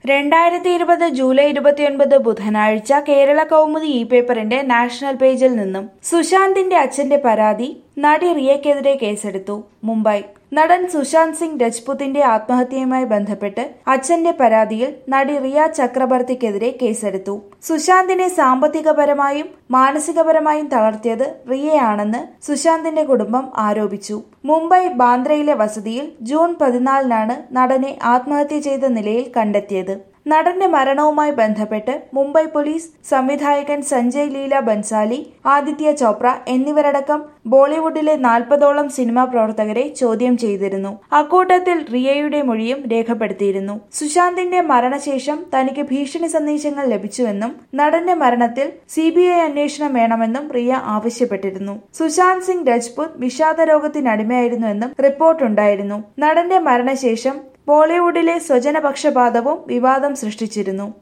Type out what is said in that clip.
രണ്ടായിരത്തി ഇരുപത് ജൂലൈ ഇരുപത്തിയൊൻപത് ബുധനാഴ്ച കേരള കൗമുദി ഇ പേപ്പറിന്റെ നാഷണൽ പേജിൽ നിന്നും സുശാന്തിന്റെ അച്ഛന്റെ പരാതി നടി റിയയ്ക്കെതിരെ കേസെടുത്തു മുംബൈ നടൻ സുശാന്ത് സിംഗ് രജ്പുത്തിന്റെ ആത്മഹത്യയുമായി ബന്ധപ്പെട്ട് അച്ഛന്റെ പരാതിയിൽ നടി റിയ ചക്രബർത്തിക്കെതിരെ കേസെടുത്തു സുശാന്തിനെ സാമ്പത്തികപരമായും മാനസികപരമായും തളർത്തിയത് റിയയാണെന്ന് സുശാന്തിന്റെ കുടുംബം ആരോപിച്ചു മുംബൈ ബാന്ദ്രയിലെ വസതിയിൽ ജൂൺ പതിനാലിനാണ് നടനെ ആത്മഹത്യ ചെയ്ത നിലയിൽ കണ്ടെത്തിയത് നടന്റെ മരണവുമായി ബന്ധപ്പെട്ട് മുംബൈ പോലീസ് സംവിധായകൻ സഞ്ജയ് ലീല ബൻസാലി ആദിത്യ ചോപ്ര എന്നിവരടക്കം ബോളിവുഡിലെ നാൽപ്പതോളം സിനിമാ പ്രവർത്തകരെ ചോദ്യം ചെയ്തിരുന്നു അക്കൂട്ടത്തിൽ റിയയുടെ മൊഴിയും രേഖപ്പെടുത്തിയിരുന്നു സുശാന്തിന്റെ മരണശേഷം തനിക്ക് ഭീഷണി സന്ദേശങ്ങൾ ലഭിച്ചുവെന്നും നടന്റെ മരണത്തിൽ സിബിഐ അന്വേഷണം വേണമെന്നും റിയ ആവശ്യപ്പെട്ടിരുന്നു സുശാന്ത് സിംഗ് രജ്പുത് വിഷാദ രോഗത്തിനടിമയായിരുന്നുവെന്നും റിപ്പോർട്ടുണ്ടായിരുന്നു നടന്റെ മരണശേഷം ബോളിവുഡിലെ സ്വജനപക്ഷപാതവും വിവാദം സൃഷ്ടിച്ചിരുന്നു